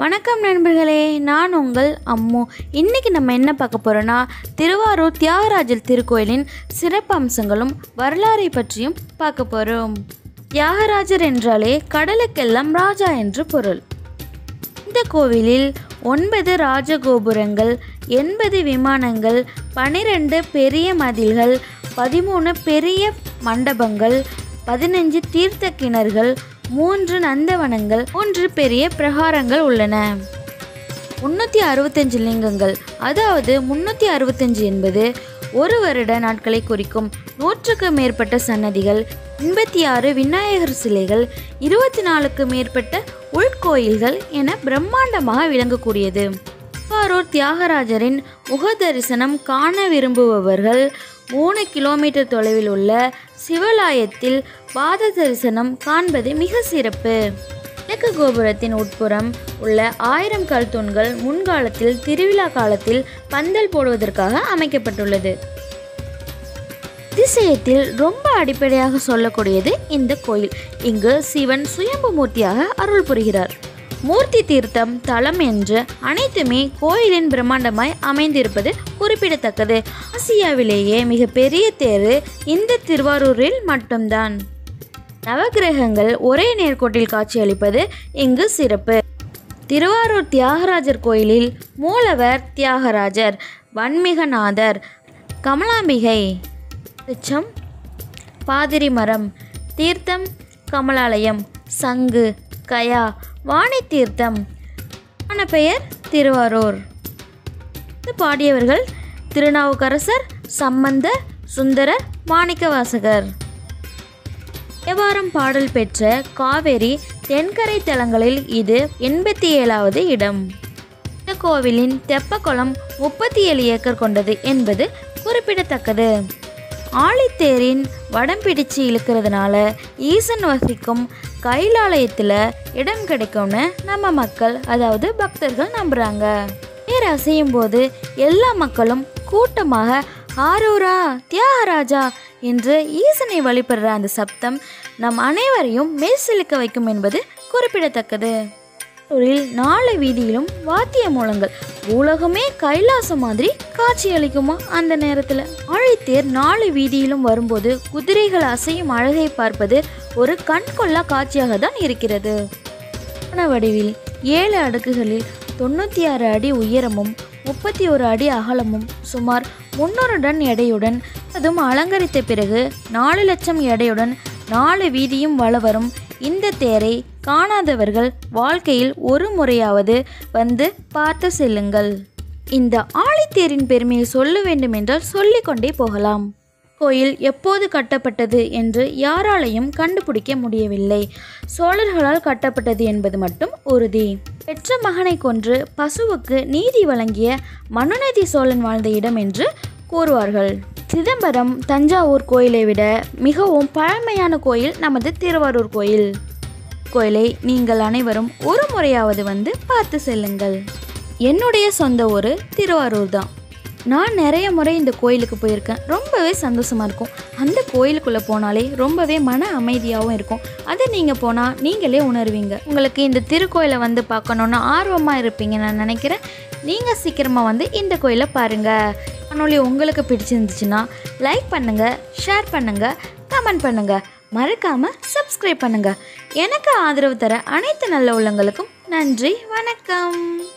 வணக்கம் நண்பர்களே நான் உங்கள் அம்மு இன்னைக்கு நம்ம என்ன பார்க்க போறோம்னா திருவாரூர் தியாகராஜர் திருக்கோயிலின் சிறப்பம்சங்களும் வரலாறை பற்றியும் பார்க்க போறோம் தியாகராஜர் என்றாலே கடலுக்கெல்லாம் ராஜா என்று பொருள் இந்த கோவிலில் ஒன்பது ராஜகோபுரங்கள் எண்பது விமானங்கள் பனிரெண்டு பெரிய மதில்கள் பதிமூணு பெரிய மண்டபங்கள் பதினஞ்சு தீர்த்த கிணறுகள் மூன்று நந்தவனங்கள் மூன்று பெரிய பிரகாரங்கள் உள்ளன முன்னூற்றி அறுபத்தஞ்சு லிங்கங்கள் அதாவது முன்னூற்றி அறுபத்தஞ்சு என்பது ஒரு வருட நாட்களை குறிக்கும் நூற்றுக்கு மேற்பட்ட சன்னதிகள் எண்பத்தி ஆறு விநாயகர் சிலைகள் இருபத்தி நாலுக்கு மேற்பட்ட உள்கோயில்கள் என பிரம்மாண்டமாக விளங்கக்கூடியது திருவாரூர் தியாகராஜரின் முக தரிசனம் காண விரும்புபவர்கள் மூணு கிலோமீட்டர் தொலைவில் உள்ள சிவலாயத்தில் பாத தரிசனம் காண்பது மிக சிறப்பு கிழக்கு கோபுரத்தின் உட்புறம் உள்ள ஆயிரம் கல் தூண்கள் முன்காலத்தில் திருவிழா காலத்தில் பந்தல் போடுவதற்காக அமைக்கப்பட்டுள்ளது அதிசயத்தில் ரொம்ப அடிப்படையாக சொல்லக்கூடியது இந்த கோயில் இங்கு சிவன் சுயம்பு மூர்த்தியாக அருள் புரிகிறார் மூர்த்தி தீர்த்தம் தலம் என்று அனைத்துமே கோயிலின் பிரம்மாண்டமாய் அமைந்திருப்பது குறிப்பிடத்தக்கது ஆசியாவிலேயே மிகப்பெரிய தேரு இந்த திருவாரூரில் மட்டும்தான் நவக்கிரகங்கள் ஒரே நேர்கோட்டில் காட்சியளிப்பது இங்கு சிறப்பு திருவாரூர் தியாகராஜர் கோயிலில் மூலவர் தியாகராஜர் வன்மிகநாதர் கமலாம்பிகை ரிச்சம் பாதிரி மரம் தீர்த்தம் கமலாலயம் சங்கு கயா வாணி தீர்த்தம் ஆன பெயர் திருவாரூர் இது பாடியவர்கள் திருநாவுக்கரசர் சம்பந்தர் சுந்தரர் மாணிக்கவாசகர் தேவாரம் பாடல் பெற்ற காவேரி தென்கரை தலங்களில் இது எண்பத்தி ஏழாவது இடம் இந்த கோவிலின் தெப்பக்குளம் முப்பத்தி ஏழு ஏக்கர் கொண்டது என்பது குறிப்பிடத்தக்கது ஆழித்தேரின் வடம் பிடிச்சு இழுக்கிறதுனால ஈசன் வசிக்கும் கைலாலயத்தில் இடம் கிடைக்கும்னு நம்ம மக்கள் அதாவது பக்தர்கள் நம்புகிறாங்க தேர் அசையும் போது எல்லா மக்களும் கூட்டமாக ஆரூரா தியாகராஜா என்று ஈசனை வழிபடுற அந்த சப்தம் நம் அனைவரையும் மெய்சிலுக்க வைக்கும் என்பது குறிப்பிடத்தக்கது ஊரில் நாலு வீதியிலும் வாத்திய மூலங்கள் உலகமே கைலாசம் மாதிரி காட்சி அளிக்குமா அந்த நேரத்தில் ஆழித்தேர் நாலு வீதியிலும் வரும்போது குதிரைகள் அசையும் அழகை பார்ப்பது ஒரு கண்கொள்ளா காட்சியாக தான் இருக்கிறது கோண வடிவில் ஏழு அடுக்குகளில் தொண்ணூற்றி ஆறு அடி உயரமும் முப்பத்தி ஒரு அடி அகலமும் சுமார் முன்னூறு டன் எடையுடன் அதுவும் அலங்கரித்த பிறகு நாலு லட்சம் எடையுடன் நாலு வீதியும் வளவரும் இந்த தேரை காணாதவர்கள் வாழ்க்கையில் ஒரு முறையாவது வந்து பார்த்து செல்லுங்கள் இந்த ஆழித்தேரின் பெருமையை சொல்ல வேண்டுமென்றால் சொல்லிக்கொண்டே போகலாம் கோயில் எப்போது கட்டப்பட்டது என்று யாராலையும் கண்டுபிடிக்க முடியவில்லை சோழர்களால் கட்டப்பட்டது என்பது மட்டும் உறுதி பெற்ற மகனை கொன்று பசுவுக்கு நீதி வழங்கிய மனுநதி சோழன் வாழ்ந்த இடம் என்று கூறுவார்கள் சிதம்பரம் தஞ்சாவூர் கோயிலை விட மிகவும் பழமையான கோயில் நமது திருவாரூர் கோயில் கோயிலை நீங்கள் அனைவரும் ஒரு முறையாவது வந்து பார்த்து செல்லுங்கள் என்னுடைய சொந்த ஊர் திருவாரூர் தான் நான் நிறைய முறை இந்த கோயிலுக்கு போயிருக்கேன் ரொம்பவே சந்தோஷமாக இருக்கும் அந்த கோயிலுக்குள்ளே போனாலே ரொம்பவே மன அமைதியாகவும் இருக்கும் அதை நீங்கள் போனால் நீங்களே உணர்வீங்க உங்களுக்கு இந்த திருக்கோயிலை வந்து பார்க்கணுன்னு ஆர்வமாக இருப்பீங்க நான் நினைக்கிறேன் நீங்கள் சீக்கிரமாக வந்து இந்த கோயிலை பாருங்கள் காணொளி உங்களுக்கு பிடிச்சிருந்துச்சுன்னா லைக் பண்ணுங்கள் ஷேர் பண்ணுங்கள் கமெண்ட் பண்ணுங்கள் மறக்காமல் சப்ஸ்கிரைப் பண்ணுங்கள் எனக்கு ஆதரவு தர அனைத்து நல்ல உள்ளங்களுக்கும் நன்றி வணக்கம்